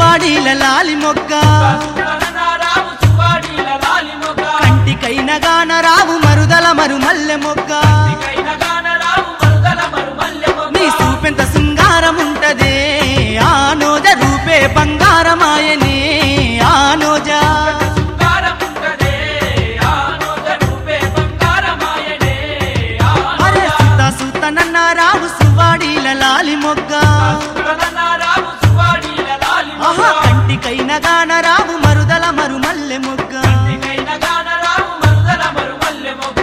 సువాడీల లాలి మొగ్గ రావు సువాడీల లాలి మొగ్గ కంటికైన గాన రావు మరుదల మరు మల్లె మొగ్గ కైన గాన రావు మరుదల మరు మల్లె మొగ్గ నీ సూపెంత శృంగారం ఉంటదే ఆ నోజ రూపే బంగారమాయనే ఆ నోజా శృంగారముంటదే ఆ నోజ రూపే బంగారమాయనే ఆ అరే సుత సుత నన్న రావు సువాడీల లాలి మొగ్గ సురదన రావు సువాడీల లాలి ఆహా మొగ్గ కంటికైన గాన రావు మరుదల మరు మల్లె మొగ్గ కైన గాన రావు మరుదల మరు మల్లె మొగ్గ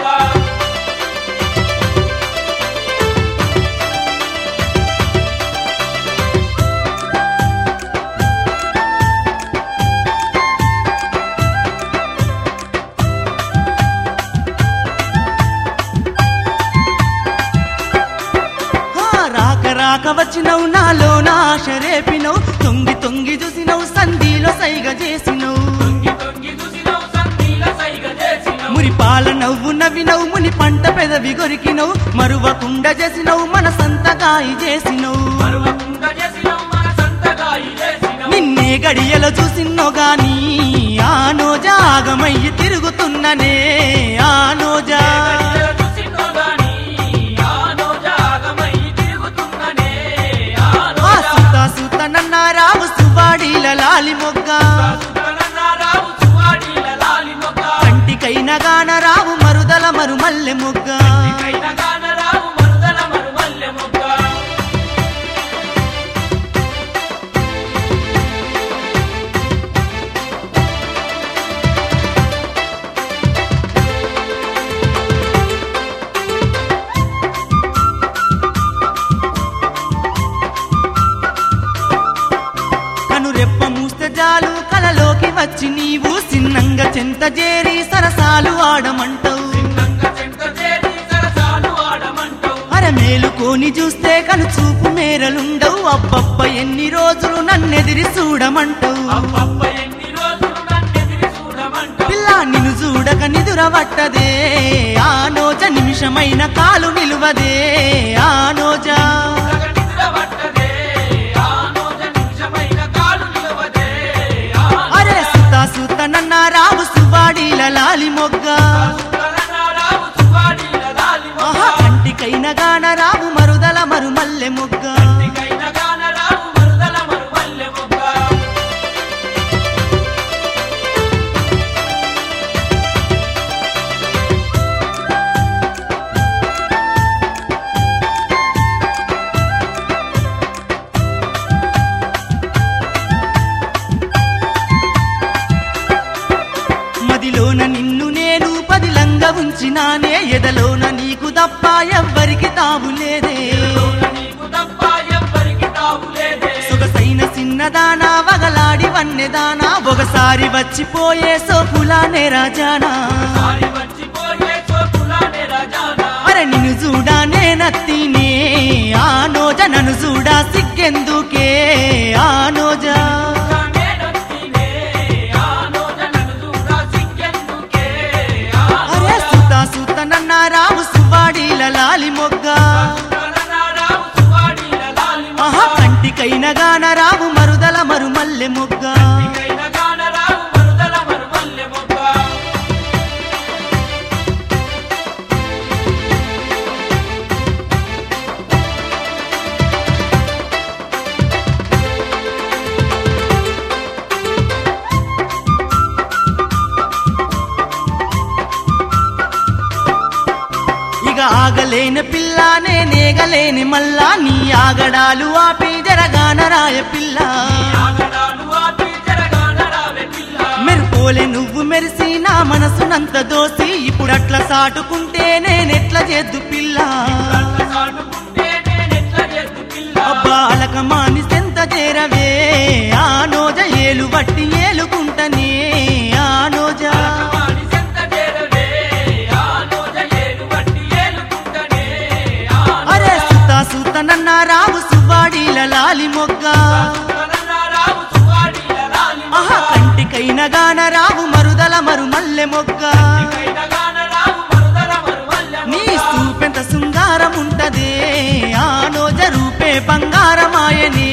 ఆ, రాక రాక వచ్చినవు నాలో నా ఆశ రేపినవు తొంగి తొంగి చూసినవు సంధిలో సైగ చేసినవు తొంగి తొంగి చూసినవు సంధిల సైగ చేసినవు మురి పాల నవ్వు నవ్వినవు ముని పంట పెదవి గొరికినవు మరువకుండ చేసినవు మన సంతగాయి చేసినవు మరువకుండ చేసినవు మన సంతగాయి చేసినవు నిన్నే గడియలో చూసిన్నో గాని ఆ నోజా ఆగమయ్యి తిరుగుతున్ననే ఆ నోజా గడియల చూసినో గాని ఆ నోజ ఆగమై తిరుగుతున్ననే ఆ ఆ నోజ సుత సుత నన్న రావు సువాడీల లాలి మొగ్గ సురదన రావు సువాడీల లాలి మొగ్గ కంటికైన గాన రావు మరుదల మరు మల్లె మొగ్గ కైన గాన రావు మరుదల మరు మల్లె మొగ్గ కను రెప్ప మూస్తే జాలు కలలోకి వచ్చి నీవు సిన్నంగా చెంత చేరి సరసాలు ఆడమంటావు నంగ చెంత చేరి సరసాలు ఆడమంటావు అర మేలుకోని చూస్తే కను చూపు మేరలుండవు అబ్బబ్బ ఎన్ని రోజులు నన్నెదిరి చూడమంటావు అబ్బబ్బ ఎన్ని రోజులు నన్నెదిరి చూడమంటావు పిల్ల నిన్ను చూడక నిదురవట్టదే ఆ నోజ నిమిషమైన కాలు నిలువదే ఆ నోజా జగ నిద్ర పట్టదే ఆ నోజ నిమిషమైన కాలు నిలవదే ఆ అరే సుత సుత నన్న రావు సువాడీల లాలి మొగ్గ సురదన రావు సువాడీల లాలి మొగ్గ ఆహా కంటికైన గాన రావు మరుదల మరు మల్లె మొగ్గ కైన గాన రావు మరుదల మరు మల్లె మొగ్గ మదిలోన నిన్ను నేను పదిలంగా ఉంచినానే ఎదలోన నీకు తప్ప ఎవ్వరికి తావు లేదే నీకు తప్ప ఎవ్వరికి తావు లేదే సొగసైన చిన్నదానా వగలాడి వన్నెదానా ఒకసారి వచ్చిపోయే సోపులానే రాజానా సారి వచ్చిపోయే చోటులానే రాజానా అరే నిన్ను చూడానే నత్తినే ఆ నోజ నన్ను చూడా సిగ్గెందుకే ఆ నోజా నేనొత్తినే ఆ నోజ నన్ను చూడా సిగ్గెందుకే ఆ అరే సుత సుత నన్న రావు సువాడీల లాలి మొగ్గ సురదన రావు సువాడీల లాలి ఆహా కంటికైన గాన రావు మరుదల మరు మల్లె మొగ్గ కైన గాన రావు మరుదల మరు మల్లె మొగ్గ ఇక ఆగలేని పిల్లానే నేగలేని మల్లా నీ ఆగడాలు ఆపి జరగాన రాయ పిల్ల ఆగడాలు ఆపి జరగాన రావే పిల్ల మెరుపోలే నువ్వు మెరిసి నా మనసునంత దోసి ఇప్పుడట్లా సాటుకుంటే నేనెట్లా చేద్దు పిల్ల కళ్ళ సాటుకుంటే నేనెట్ల చేస్తు పిల్ల అబ్బా అలక మాని సెంత చేరవే ఆ నోజ ఏలు బట్టి ఏలుకుంటనే ఆ నోజా వాడి సెంత చేరవే ఆ నోజ ఏలు బట్టి ఏలుకుంటనే ఆ అరే సుత సుత నన్న రావు సువాడీల లాలి మొగ్గ సురదన రావు సువాడీల లాలి ఆహా కంటికైన గాన రావు మరుదల మరు మల్లె మొగ్గ కైన గాన రావు మరుదల మరు మల్లె నీ మొగ్గ. సూపెంత శృంగారం ఉంటదే ఆ నోజ రూపే బంగారమాయనే